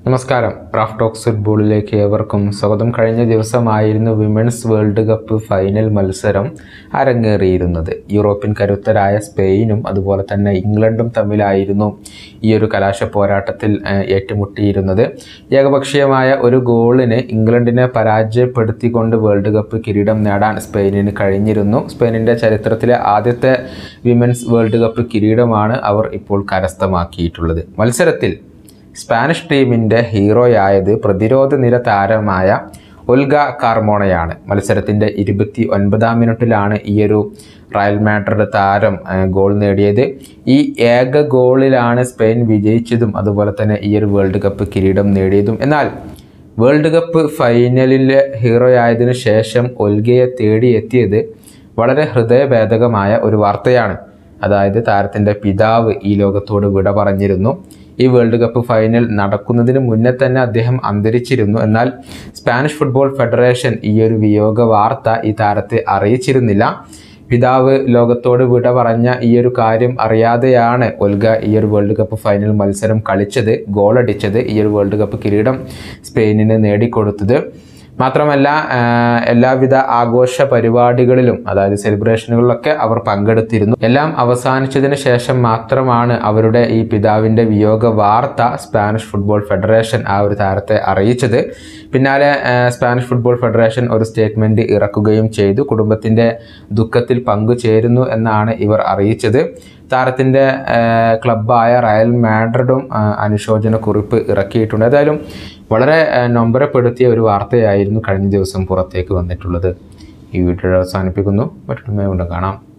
നമസ്കാരം Raf talks ഫുട്ബോളിലേക്ക് ഏവർക്കും സ്വാഗതം കഴിഞ്ഞ ദിവസമായിരുന്നു വിമൻസ് വേൾഡ് കപ്പ് ഫൈനൽ മത്സരം അരങ്ങേറിയിരുന്നത് യൂറോപ്യൻ കരുത്തരായ സ്പെയിനും അതുപോലെ തന്നെ ഇംഗ്ലണ്ടും തമ്മിലായിരുന്നു ഈ ഒരു കലാശ പോരാട്ടത്തിൽ ഏഹ്, ഏറ്റുമുട്ടിയിരുന്നത് ഏകപക്ഷീയമായ ഒരു ഗോളിന് ഇംഗ്ലണ്ടിനെ പരാജയപ്പെടുത്തിക്കൊണ്ട് വേൾഡ് കപ്പ് കിരീടം നേടാൻ സ്പെയിനിന് കഴിഞ്ഞിരുന്നു സ്പെയിനിൻ്റെ ചരിത്രത്തിലെ ആദ്യത്തെ വിമൻസ് വേൾഡ് കപ്പ് കിരീടമാണ് അവർ ഇപ്പോൾ കരസ്ഥമാക്കിയിട്ടുള്ളത് മത്സരത്തിൽ സ്പാനിഷ് ടീമിൻ്റെ ഹീറോയായത് പ്രതിരോധ നിര താരമായ ഒൽഗ കാർമോണയാണ് മത്സരത്തിൻ്റെ ഇരുപത്തി ഒൻപതാം മിനിറ്റിലാണ് ഈയൊരു റയൽ മാഡ്രിഡ് താരം ആ, ഗോൾ നേടിയത് ഈ ഏക ഗോളിലാണ് സ്പെയിൻ വിജയിച്ചതും അതുപോലെ തന്നെ ഈ ഒരു വേൾഡ് കപ്പ് കിരീടം നേടിയതും എന്നാൽ വേൾഡ് കപ്പ് ഫൈനലിലെ ഹീറോയായതിനു ശേഷം ഒൽഗയെ തേടി എത്തിയത് വളരെ ഹൃദയഭേദകമായ ഒരു വാർത്തയാണ് അതായത് താരത്തിൻ്റെ പിതാവ് ഈ ലോകത്തോട് വിട പറഞ്ഞിരുന്നു ഈ വേൾഡ് കപ്പ് ഫൈനൽ നടക്കുന്നതിന് മുന്നേ തന്നെ അദ്ദേഹം അന്തരിച്ചിരുന്നു എന്നാൽ സ്പാനിഷ് ഫുട്ബോൾ ഫെഡറേഷൻ ഈ ഒരു വിയോഗ വാർത്ത ഈ താരത്തെ അറിയിച്ചിരുന്നില്ല പിതാവ് ലോകത്തോട് വിട പറഞ്ഞ ഈ ഒരു കാര്യം അറിയാതെയാണ് ഒൽഗ ഈ ഒരു വേൾഡ് കപ്പ് ഫൈനൽ മത്സരം കളിച്ചത് ഗോളടിച്ചത് ഈ ഒരു വേൾഡ് കപ്പ് കിരീടം സ്പെയിനിന് നേടിക്കൊടുത്തത് മാത്രമല്ല ആ, എല്ലാവിധ ആഘോഷ പരിപാടികളിലും അതായത് സെലിബ്രേഷനുകളിലൊക്കെ അവർ പങ്കെടുത്തിരുന്നു എല്ലാം അവസാനിച്ചതിന് ശേഷം മാത്രമാണ് അവരുടെ ഈ പിതാവിൻ്റെ വിയോഗ വാർത്ത സ്പാനിഷ് ഫുട്ബോൾ ഫെഡറേഷൻ ആ ഒരു താരത്തെ അറിയിച്ചത് പിന്നാലെ ആ, സ്പാനിഷ് ഫുട്ബോൾ ഫെഡറേഷൻ ഒരു സ്റ്റേറ്റ്മെൻറ്റ് ഇറക്കുകയും ചെയ്തു കുടുംബത്തിൻ്റെ ദുഃഖത്തിൽ പങ്കുചേരുന്നു എന്നാണ് ഇവർ അറിയിച്ചത് താരത്തിൻ്റെ ക്ലബ്ബായ റയൽ മാഡ്രിഡും ആ, അനുശോചന കുറിപ്പ് ഇറക്കിയിട്ടുണ്ട് ഏതായാലും വളരെ ആ, നൊമ്പരപ്പെടുത്തിയ ഒരു വാർത്തയായിരുന്നു കഴിഞ്ഞ ദിവസം പുറത്തേക്ക് വന്നിട്ടുള്ളത് ഈ വീഡിയോ അവസാനിപ്പിക്കുന്നു മറ്റൊരു വീണ്ടും കാണാം